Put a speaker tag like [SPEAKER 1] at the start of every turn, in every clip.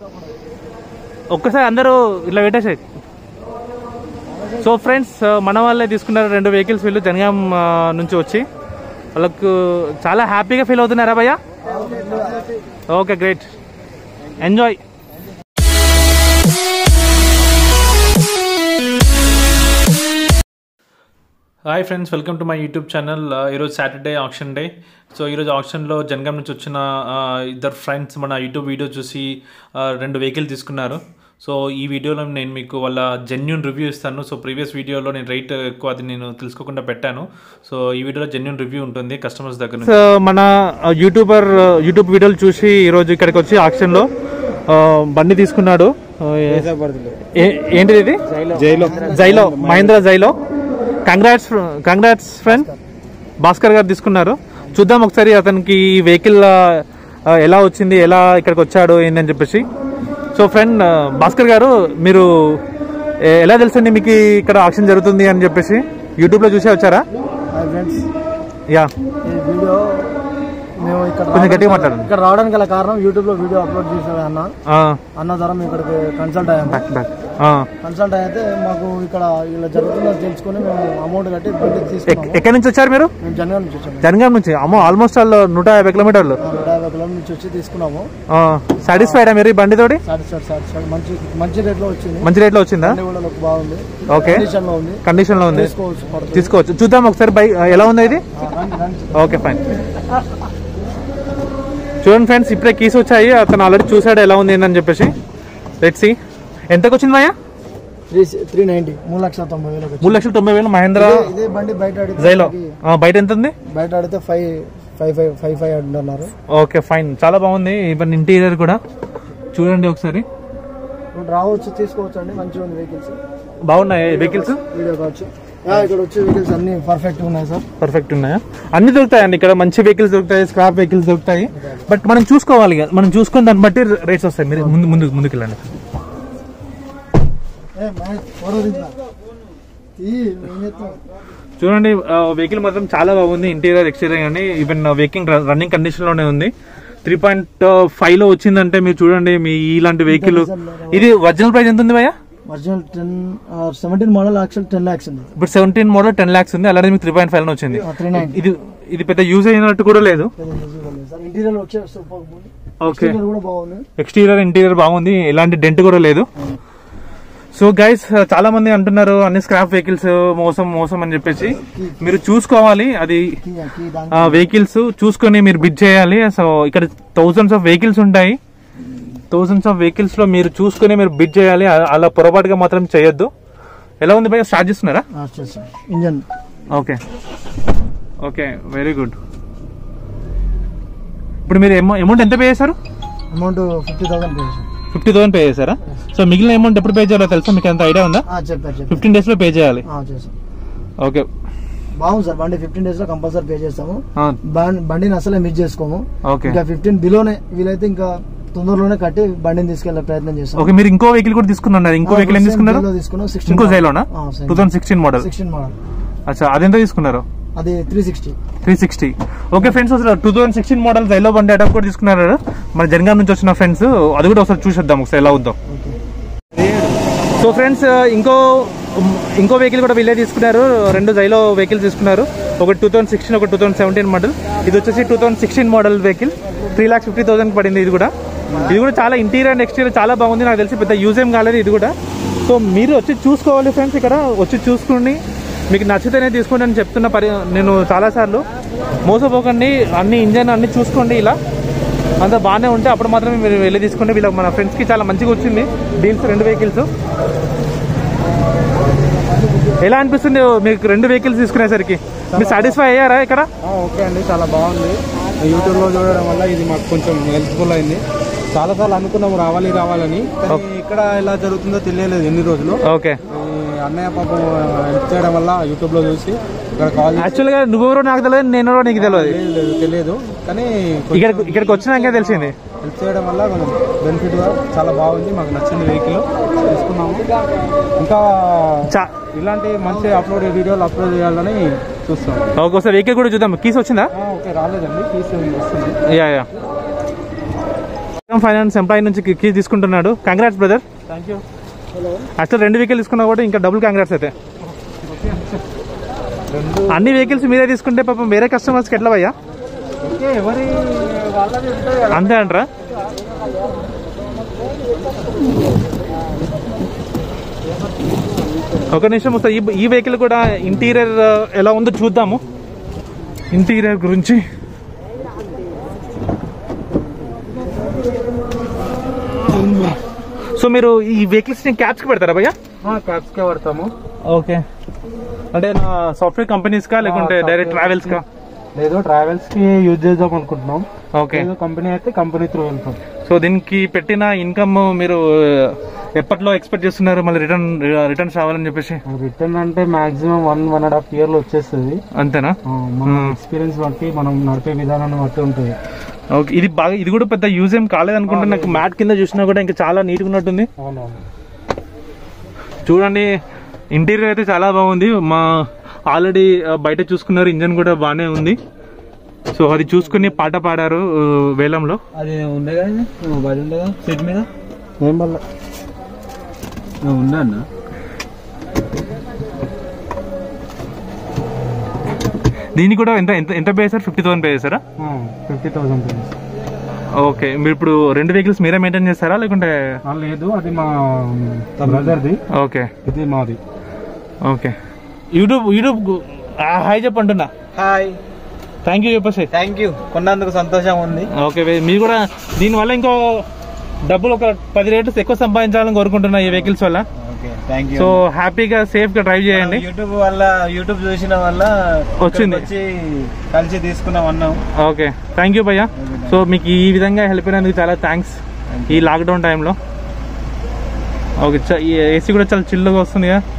[SPEAKER 1] ఒక్కసారి అందరూ ఇట్లా పెట్టేసాయి సో ఫ్రెండ్స్ మన వాళ్ళే తీసుకున్నారు రెండు వెహికల్స్ వీళ్ళు జనగాం ఆ, నుంచి వచ్చి వాళ్ళకు చాలా హ్యాపీగా ఫీల్ అవుతున్నారా భయ్యా okay great enjoy hi friends welcome to my YouTube channel ఈరోజు సాటర్డే ఆప్షన్ డే సో ఈరోజు ఆప్షన్లో జనగాం నుంచి వచ్చిన ఆ, ఇద్దరు ఫ్రెండ్స్ మన యూట్యూబ్ వీడియో చూసి ఆ, రెండు వెహికల్ తీసుకున్నారు సో ఈ వీడియోలో నేను మీకు వాళ్ళ జెన్యున్ రివ్యూ ఇస్తాను సో ప్రీవియస్ వీడియోలో నేను రేట్ ఎక్కువ అది నేను తెలుసుకోకుండా పెట్టాను సో ఈ వీడియోలో జెన్యున్ రివ్యూ ఉంటుంది కస్టమర్స్ దగ్గర నుంచి మన యూట్యూబర్ యూట్యూబ్ వీడియోలు చూసి ఈరోజు ఇక్కడికి వచ్చి ఆప్షన్లో బండి తీసుకున్నాడు ఏంటిది ఇది
[SPEAKER 2] Xylo
[SPEAKER 1] Xylo Mahindra Xylo congrats congrats friend Bhaskar గారు తీసుకున్నారు చూద్దాం ఒకసారి అతనికి ఈ వెహికల్ ఎలా వచ్చింది ఎలా ఇక్కడికి వచ్చాడు ఏందని చెప్పేసి సో ఫ్రెండ్ భాస్కర్ గారు మీరు ఎ- ఎలా తెలుసండి మీకు ఇక్కడ ఆక్షన్ జరుగుతుంది అని చెప్పేసి యూట్యూబ్లో చూసే వచ్చారా
[SPEAKER 2] హాయ్ ఫ్రెండ్స్
[SPEAKER 1] యా
[SPEAKER 2] ఈ వీడియో మేము ఇక్కడ
[SPEAKER 1] కొంచెం
[SPEAKER 2] రావడానికి-
[SPEAKER 1] గట్టిగా మాట్లాడండి.
[SPEAKER 2] ఇక్కడ రావడానికి గల కారణం యూట్యూబ్ లో వీడియో అప్లోడ్ చేసాడు అన్న అన్న ద్వారా మేము ఇక్కడికి కన్సల్ట్ అయ్యాము
[SPEAKER 1] బ్యాక్ బ్యాక్
[SPEAKER 2] కన్సల్ట్ అయితే మాకు ఇక్కడ ఇలా జరుగుతుందని తెలుసుకొని మేము అమౌంట్ కట్టి బండి తీసుకున్నాము
[SPEAKER 1] ఎక్కడి నుంచి వచ్చారు మీరు
[SPEAKER 2] మేము జనగాం నుంచి వచ్చాము
[SPEAKER 1] జనగాం నుంచి అమ్మో ఆల్మోస్ట్ వాళ్ళు నూట యాభై కిలోమీటర్లు
[SPEAKER 2] ఆ, నూట యాభై కిలోమీటర్ నుంచి వచ్చి తీసుకున్నాము
[SPEAKER 1] సాటిస్ఫైడా మీరు ఈ బండితోటి
[SPEAKER 2] సాటిస్ఫైడ్ సాటిస్ఫైడ్ మంచి మంచి రేట్ లో వచ్చింది
[SPEAKER 1] మంచి రేట్లో వచ్చిందా
[SPEAKER 2] బండి కూడా లుక్ బాగుంది
[SPEAKER 1] ఓకే
[SPEAKER 2] కండిషన్ లో ఉంది
[SPEAKER 1] కండిషన్ లో ఉంది
[SPEAKER 2] తీసుకోవచ్చు పడుతుంది
[SPEAKER 1] తీసుకోవచ్చు చూద్దాం ఒకసారి బై ఎలా ఉంది ఇది
[SPEAKER 2] ఆ, రండి రండి
[SPEAKER 1] ఓకే ఫైన్ చూడండి ఫ్రెండ్స్ ఇప్పుడే కీస్ వచ్చాయి అతను ఆల్రెడీ చూసాడు ఎలా ఉంది ఏందని చెప్పేసి లెట్ సి ఎంతకు వచ్చింది భయ్యా
[SPEAKER 2] త్రీ త్రీ నైన్టీ మూడు లక్షల తొంభై వేలకు వచ్చింది
[SPEAKER 1] మూడు లక్షల తొంభై వేలు మహేంద్ర
[SPEAKER 2] ఇదే- ఇదే బండి బయట అడిగితే
[SPEAKER 1] జైలో ఆ, బయట ఎంత ఉంది
[SPEAKER 2] బయట అడిగితే five five five five five అంటున్నారు
[SPEAKER 1] ఓకే ఫైన్ చాలా బాగుంది ఈవెన్ ఇంటీరియర్ కూడా చూడండి ఒకసారి
[SPEAKER 2] ఇప్పుడు రావచ్చు తీసుకోవచ్చు అండి మంచిగా ఉంది వెహికల్స్
[SPEAKER 1] బాగున్నాయి వెహికల్స్
[SPEAKER 2] వీడియో కావచ్చు ఆ, ఇక్కడ వచ్చే వెహికల్స్ అన్ని పర్ఫెక్ట్ ఉన్నాయి సార్
[SPEAKER 1] పర్ఫెక్ట్ ఉన్నాయా అన్ని దొరుకుతాయండి ఇక్కడ మంచి వెహికల్స్ దొరుకుతాయి స్క్రాప్ వెహికల్స్ దొరుకుతాయి బట్ మనం చూసుకోవాలి ఇక. మనం చూసుకుని దాన్ని బట్టి రేట్స్ వస్తాయి మీరు ముందు ముందు ముందుకు వెళ్ళండి
[SPEAKER 2] ఏ, మహేష్, ఫోటో తీద్దాం. తీ, ఏం చేస్తావ్?
[SPEAKER 1] చూడండి వెహికల్ మాత్రం చాలా బాగుంది ఇంటీరియర్ ఎక్స్టీరియర్ కానీ ఈవెన్ వెహికల్ రన్నింగ్ కండిషన్ లోనే ఉంది త్రీ పాయింట్ ఫైవ్ లో వచ్చిందంటే మీరు చూడండి మీ ఇలాంటి వెహికల్ ఇది ఒరిజినల్ ప్రైస్ ఎంత ఉంది భయ్యా
[SPEAKER 2] original ten seventeen model actual ten lakhs ఉంది
[SPEAKER 1] ఇప్పుడు సెవెంటీన్ మోడల్ టెన్ లాక్స్ ఉంది అలాగే మీకు త్రీ పాయింట్ ఫైవ్ లో వచ్చింది
[SPEAKER 2] త్రీ నైన్
[SPEAKER 1] ఇది ఇది పెద్ద యూజ్ అయినట్టు కూడా లేదు
[SPEAKER 2] సార్ ఇంటీరియర్ వచ్చే సూపర్
[SPEAKER 1] ఓకే
[SPEAKER 2] ఇంటీరియర్ కూడా బాగుంది
[SPEAKER 1] ఎక్స్టీరియర్ ఇంటీరియర్ బాగుంది ఎలాంటి డెంట్ కూడా లేదు సో గైస్ చాలా మంది అంటున్నారు అన్ని స్క్రాప్ వెహికల్స్ మోసం మోసం అని చెప్పేసి మీరు చూసుకోవాలి అది
[SPEAKER 2] కీ కీ దాని
[SPEAKER 1] వెహికల్స్ చూసుకొని మీరు బిడ్ చేయాలి సో ఇక్కడ థౌజండ్స్ ఆఫ్ వెహికల్స్ ఉంటాయి థౌజండ్స్ ఆఫ్ వెహికల్స్ లో మీరు చూసుకొని మీరు బిడ్ చేయాలి అ- అలా పొరపాటుగా మాత్రం చేయొద్దు ఎలా ఉంది భయ స్టార్ట్ చేస్తున్నారా
[SPEAKER 2] engine
[SPEAKER 1] okay okay very good ఇప్పుడు మీరు అమౌంట్ ఎంత పే చేశారు
[SPEAKER 2] అమౌంట్ ఫిఫ్టీ థౌసండ్ పే చేశాం
[SPEAKER 1] ఫిఫ్టీ థౌసండ్ పే చేశారా సో మిగిలిన అమౌంట్ ఎప్పుడు పే చేయాలో తెలుసా మీకు ఎంత ఐడియా ఉందా
[SPEAKER 2] ఆ, చెప్పారు చెప్పారు
[SPEAKER 1] ఫిఫ్టీన్ డేస్ లో పే చేయాలి
[SPEAKER 2] ఆ, చేసాం
[SPEAKER 1] ఓకే
[SPEAKER 2] బాగుంది సార్ బండి ఫిఫ్టీన్ డేస్ లో కంపల్సరీ పే చేస్తాము
[SPEAKER 1] ఆ,
[SPEAKER 2] బం- బండిని అసలే మిస్ చేసుకోము
[SPEAKER 1] ఓకే
[SPEAKER 2] ఇంకా ఫిఫ్టీన్ బిలోనే వీలైతే ఇంకా తొందరలోనే కట్టి బండిని తీసుకెళ్లే ప్రయత్నం చేస్తాం
[SPEAKER 1] ఓకే మీరు ఇంకో వెహికల్ కూడా తీసుకున్నారు ఇంకో వెహికల్ ఏం తీసుకున్నారు
[SPEAKER 2] తీసుకున్నాం
[SPEAKER 1] ఇంకో
[SPEAKER 2] సిక్స్టీన్
[SPEAKER 1] జైలోనా two thousand sixteen model
[SPEAKER 2] sixteen model
[SPEAKER 1] అచ్చా అదెంత తీసుకున్నారు
[SPEAKER 2] అది three sixty
[SPEAKER 1] three sixty okay friends అసలు two thousand sixteen model Xylo బండి అటాక్ కూడా తీసుకున్నారు మన జనగాం నుంచి వచ్చిన ఫ్రెండ్స్ అది కూడా ఒకసారి చూసేద్దాం ఒకసారి ఎలా ఉందో
[SPEAKER 2] ఓకే
[SPEAKER 1] సో ఫ్రెండ్స్ ఇంకో ఇంకో వెహికల్ కూడా వీళ్ళే తీసుకున్నారు రెండు జైలో వెహికల్స్ తీసుకున్నారు ఒకటి టూ థౌసండ్ సిక్స్టీన్ ఒక టూ థౌసండ్ సెవెంటీన్ మోడల్ ఇది వచ్చేసి two thousand sixteen model vehicle three lakhs fifty thousand పడింది ఇది కూడా ఇది కూడా చాలా ఇంటీరియర్ అండ్ ఎక్స్టీరియర్ చాలా బాగుంది నాకు తెలిసి పెద్ద యూజ్ ఏం కాలేదు ఇది కూడా సో మీరు వచ్చి చూసుకోవాలి ఫ్రెండ్స్ ఇక్కడ వచ్చి చూసుకుని మీకు నచ్చితేనే తీసుకోండి అని చెప్తున్న పరి నేను చాలాసార్లు మోసపోకండి అన్ని ఇంజన్ అన్ని చూసుకోండి ఇలా అంతా బాగానే ఉంటే అప్పుడు మాత్రమే మీరు వెళ్ళి తీసుకోండి వీళ్ళ మన ఫ్రెండ్స్కి చాలా మంచిగా వచ్చింది డీల్స్ రెండు వెహికల్స్ ఎలా అనిపిస్తుంది మీకు రెండు వెహికల్స్ తీసుకునేసరికి మీరు సాటిస్ఫై అయ్యారా ఇక్కడ
[SPEAKER 3] ఓకే అండి చాలా బాగుంది యూట్యూబ్లో చూడడం వల్ల ఇది మాకు కొంచెం హెల్ప్ఫుల్ అయింది చాలా సార్లు అనుకున్నాము రావాలి రావాలని కానీ ఇక్కడ ఎలా జరుగుతుందో తెలియలేదు ఎన్ని రోజులు
[SPEAKER 1] ఓకే
[SPEAKER 3] ఈ అన్నయ్య పాపం హెల్ప్ చేయడం వల్ల యూట్యూబ్లో చూసి ఇక్కడ కాల్ చేసి
[SPEAKER 1] యాక్చువల్గా నువ్వెవరో నాకు తెలియదు నేను నీకు తెలియదు
[SPEAKER 3] లేదు, లేదు, తెలియదు కానీ
[SPEAKER 1] ఇక్కడ ఇక్కడికి వచ్చినాకే తెలిసింది
[SPEAKER 3] హెల్ప్ చేయడం వల్ల కొంచెం బెనిఫిట్గా చాలా బాగుంది మాకు నచ్చింది వెహికల్ తీసుకున్నాము ఇంకా
[SPEAKER 1] చా
[SPEAKER 3] ఇలాంటి మంచి అప్లోడ్ వీడియోలు అప్లోడ్ చేయాలని చూస్తున్నాం
[SPEAKER 1] ఒకసారి వెహికల్ కూడా చూద్దాం కీస్ వచ్చిందా
[SPEAKER 3] ఓకే రాలేదండి తీసుకొని వస్తుంది
[SPEAKER 1] యా యా ఫైనాన్స్ ఎంప్లాయీ నుంచి కీ తీసుకుంటున్నాడు congrats brother
[SPEAKER 3] thank you
[SPEAKER 1] actual రెండు వెహికల్ తీసుకున్నా కూడా ఇంకా డబుల్ కంగ్రాట్స్ అయితే
[SPEAKER 3] రెండు
[SPEAKER 1] అన్ని వెహికల్స్ మీరే తీసుకుంటే పాపం వేరే కస్టమర్స్కి ఎట్లా భయ్యా
[SPEAKER 3] ఓకే ఎవరి వాళ్ళది ఉంటుంది కదా
[SPEAKER 1] అంతే అంటారా ఒక నిమిషం వస్తా ఈ ఈ వెహికల్ కూడా ఇంటీరియర్ ఎలా ఉందో చూద్దాము ఇంటీరియర్ గురించి సో మీరు ఈ వెహికల్స్ క్యాప్స్కి పెడతారా భయ్యా
[SPEAKER 3] క్యాబ్స్కే పడతాము
[SPEAKER 1] ఓకే అంటే నా సాఫ్ట్వేర్ కంపెనీస్కా లేకుంటే
[SPEAKER 3] ఆ,
[SPEAKER 1] డైరెక్ట్
[SPEAKER 3] software
[SPEAKER 1] ట్రావెల్స్కా
[SPEAKER 3] లేదు ట్రావెల్స్ కి యూజ్ చేద్దాం అనుకుంటున్నాం
[SPEAKER 1] ఓకే
[SPEAKER 3] ఏదో కంపెనీ అయితే కంపెనీ త్రూ వెళ్తాం
[SPEAKER 1] సో దీనికి పెట్టిన ఇన్కమ్ మీరు ఎప్పట్లో ఎక్స్పెక్ట్ చేస్తున్నారు మళ్ళీ రిటర్న్ రిటర్న్స్ రావాలని చెప్పేసి
[SPEAKER 3] రిటర్న్ అంటే maximum one one and half year లో వచ్చేస్తుంది
[SPEAKER 1] అంతేనా
[SPEAKER 3] ఆ, మన
[SPEAKER 1] Hmm.
[SPEAKER 3] ఎక్స్పీరియన్స్ బట్టి మనం నడిపే విధానాన్ని బట్టి ఉంటుంది
[SPEAKER 1] ఓకే ఇది బాగా ఇది కూడా పెద్ద యూజ్ ఏం కాలేదు అనుకుంటే నాకు మ్యాట్ కింద చూసినా కూడా ఇంకా చాలా నీట్గా ఉన్నట్టుంది
[SPEAKER 3] అవునవును
[SPEAKER 1] చూడండి ఇంటీరియర్ అయితే చాలా బాగుంది మా ఆల్రెడీ బయట చూసుకున్నారు ఇంజన్ కూడా బాగానే ఉంది సో అది చూసుకుని పాట పాడారు ఆ, వేలంలో
[SPEAKER 3] అది ఉండే కదా బడి ఉండే కదా సెట్ మీద ఏం వల్ల ఉండే అన్న
[SPEAKER 1] దీనికి కూడా ఎంత ఎంత ఎంత పే చేశారు ఫిఫ్టీ థౌసండ్ పే చేశారా
[SPEAKER 3] ఫిఫ్టీ థౌసండ్ రూపీస్
[SPEAKER 1] ఓకే మీరు ఇప్పుడు రెండు వెహికల్స్ మీరే మెయింటైన్ చేస్తారా లేకుంటే
[SPEAKER 3] లేదు అది మా బ్రదర్ది
[SPEAKER 1] ఓకే
[SPEAKER 3] ఇది మాది
[SPEAKER 1] ఓకే యూట్యూబ్ యూట్యూబ్ హాయ్ చెప్పంటున్నా
[SPEAKER 2] హాయ్
[SPEAKER 1] థ్యాంక్ యూ చెప్పేసి
[SPEAKER 2] థ్యాంక్ యూ కొన్నందుకు సంతోషం ఉంది
[SPEAKER 1] ఓకే వే- మీరు కూడా దీనివల్ల ఇంకో డబ్బులు ఒక పది రేట్లు ఎక్కువ సంపాదించాలని కోరుకుంటున్నా ఈ వెహికల్స్ వల్ల
[SPEAKER 2] ఓకే థ్యాంక్
[SPEAKER 1] సో హ్యాపీగా సేఫ్ గా డ్రైవ్ చేయండి
[SPEAKER 2] యూట్యూబ్ వల్ల యూట్యూబ్ చూసిన వల్ల
[SPEAKER 1] వచ్చింది.
[SPEAKER 2] ఇక్కడికి వచ్చి కలిసి తీసుకున్నాం అన్నాం
[SPEAKER 1] ఓకే థ్యాంక్ యూ భయ్యా సో మీకు ఈ విధంగా హెల్ప్ అయినందుకు చాలా థ్యాంక్స్ ఈ లాక్డౌన్ టైంలో ఓకే చ- ఈ ఏసీ కూడా చాలా చిల్లుగా వస్తుంది కదా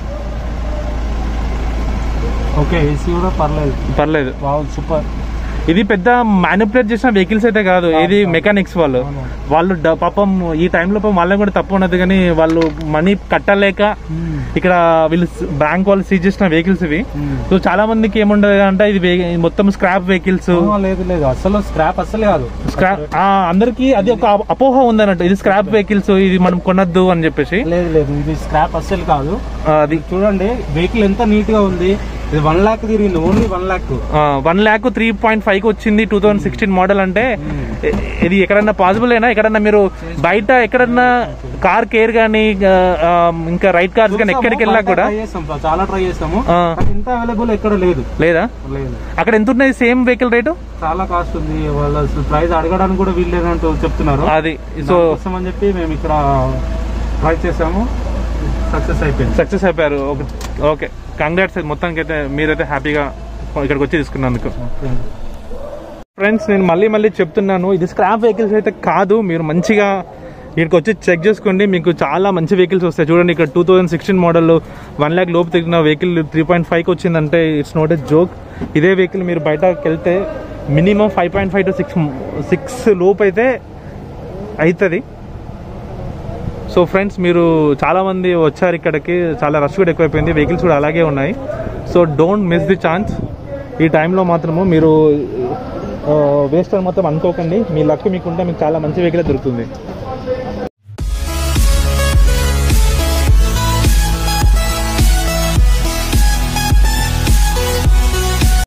[SPEAKER 3] ఓకే ఏసీ కూడా పర్లేదు
[SPEAKER 1] పర్లేదు
[SPEAKER 3] బాగుంది సూపర్
[SPEAKER 1] ఇది పెద్ద మ్యానిపులేట్ చేసిన వెహికల్స్ అయితే కాదు ఇది మెకానిక్స్ వాళ్ళు
[SPEAKER 3] అవును.
[SPEAKER 1] వాళ్ళు డ- పాపం ఈ టైంలో పాపం వాళ్ళని కూడా తప్పు ఉన్నది కానీ వాళ్ళు మనీ కట్టలేక ఇక్కడ వీళ్ళు బ్యాంక్ వాళ్ళు సీజ్ చేసిన వెహికల్స్ ఇవి సో చాలా మందికి ఏముండదు అంటే ఇది వే- మొత్తం స్క్రాప్ వెహికల్స్
[SPEAKER 3] లేదు లేదు అసలు స్క్రాప్ అసలు కాదు
[SPEAKER 1] స్క్రాప్ అందరికి అది ఒక అప- అపోహ ఉందన్నట్టు ఇది స్క్రాప్ వెహికల్స్ ఇది మనం కొనద్దు అని చెప్పేసి
[SPEAKER 3] లేదు లేదు ఇది స్క్రాప్ అస్సలు కాదు
[SPEAKER 1] ఆ, అది
[SPEAKER 3] చూడండి వెహికల్ ఎంత నీట్ గా ఉంది ఇది వన్ లాక్ తిరిగింది only one lakh
[SPEAKER 1] one lakh three point five కి వచ్చింది టూ థౌసండ్ సిక్స్టీన్ మోడల్ అంటే ఇ- ఇది ఎక్కడన్నా పాసిబుల్ అయినా ఎక్కడన్నా మీరు బయట ఎక్కడన్నా కార్ కేర్ కానీ ఇంకా రైట్ కార్స్ కానీ ఎక్కడికి వెళ్ళా కూడా
[SPEAKER 3] ట్రై చేస్తాం చాలా ట్రై చేస్తాము
[SPEAKER 1] ఆ.
[SPEAKER 3] కానీ ఇంత అవైలబుల్ ఎక్కడ లేదు
[SPEAKER 1] లేదా
[SPEAKER 3] లేదు
[SPEAKER 1] అక్కడ ఎంత ఉన్నది సేమ్ వెహికల్ రేటు
[SPEAKER 3] చాలా కాస్ట్ ఉంది వాళ్ళు అసలు ప్రైస్ అడగడానికి కూడా వీల్లేదంటూ చెప్తున్నారు
[SPEAKER 1] అది సో
[SPEAKER 3] సో అని చెప్పి మేము ఇక్కడ ట్రై చేసాము సక్సెస్ అయిపోయింది
[SPEAKER 1] సక్సెస్ అయిపోయారు ఓకే ఓకే కంగ్రాట్స్ మొత్తానికి అయితే మీరైతే హ్యాపీగా ఇక్కడికి వచ్చి తీసుకున్నందుకు ఫ్రెండ్స్ నేను మళ్ళీ మళ్ళీ చెప్తున్నాను ఇది స్క్రాప్ వెహికల్స్ అయితే కాదు మీరు మంచిగా ఇక్కడికి వచ్చి చెక్ చేసుకోండి మీకు చాలా మంచి వెహికల్స్ వస్తాయి చూడండి ఇక్కడ two thousand sixteen model one lakh లోపు తిరిగిన వెహికల్ త్రీ పాయింట్ ఫైవ్కి వచ్చిందంటే ఇట్స్ నాట్ ఎ జోక్ ఇదే వెహికల్ మీరు బయటకు వెళ్తే minimum five point five to six six లోపు అయితే అవుతుంది సో ఫ్రెండ్స్ మీరు చాలామంది వచ్చారు ఇక్కడికి చాలా రష్ కూడా ఎక్కువైపోయింది వెహికల్స్ కూడా అలాగే ఉన్నాయి so don't miss the chance ఈ టైంలో మాత్రము మీరు వేస్ట్ అని మాత్రం అనుకోకండి మీ లక్ మీకుంటే మీకు చాలా మంచి వెహికల్ దొరుకుతుంది